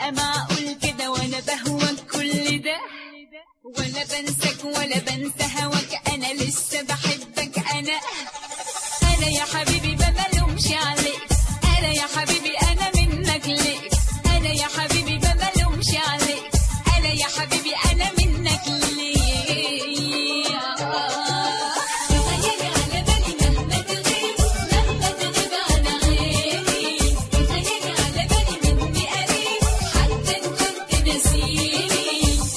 بقى معقول كده وانا بهواك كل ده ولا بنساك ولا بنسى هواك انا لسه بحبك انا انا يا حبيبي ما بلومش عليك انا يا حبيبي انا منك ليك انا يا حبيبي ما بلومش عليك انا يا حبيبي انا منك ليك تخيلي على بالي مهما تغيب مهما تغيب عن عيني تخيلي على بالي مني قريب حتى ان كنت نسيني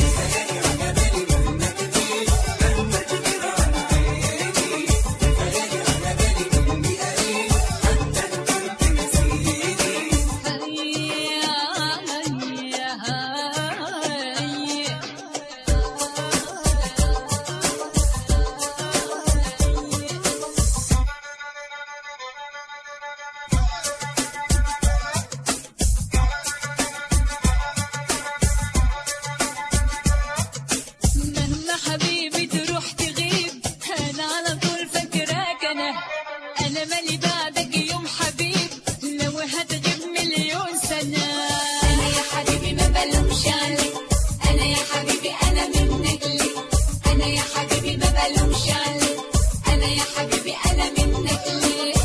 مهما حبيبي تروح تغيب انا على طول فاكراك انا انا مالي بعدك يوم حبيب لو هتغيب مليون سنه انا يا حبيبي ما بلومش عليك انا يا حبيبي انا منك ليك انا يا حبيبي ما بلومش عليك انا يا حبيبي انا منك ليك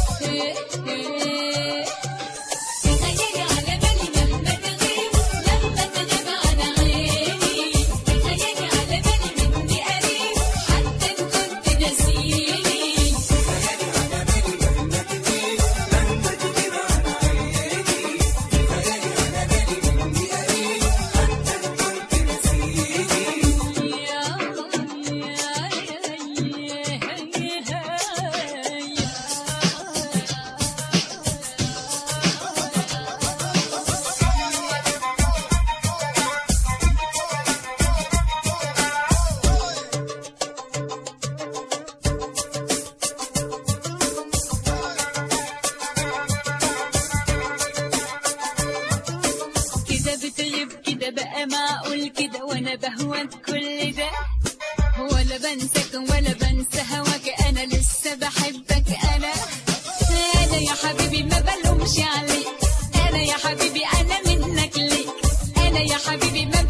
تخيلي على بالي مهما تغيب مهما تغيب عن عيني تخيلي على بالي مني قريب حتى ان كنت نسيني كده بتغيب كده بقى معقول كده وانا بهواك كل ده ولا بنساك ولا بنسى هواك انا لسه بحبك انا انا يا حبيبي ما بلومش عليك انا يا حبيبي انا منك ليك انا يا حبيبي ما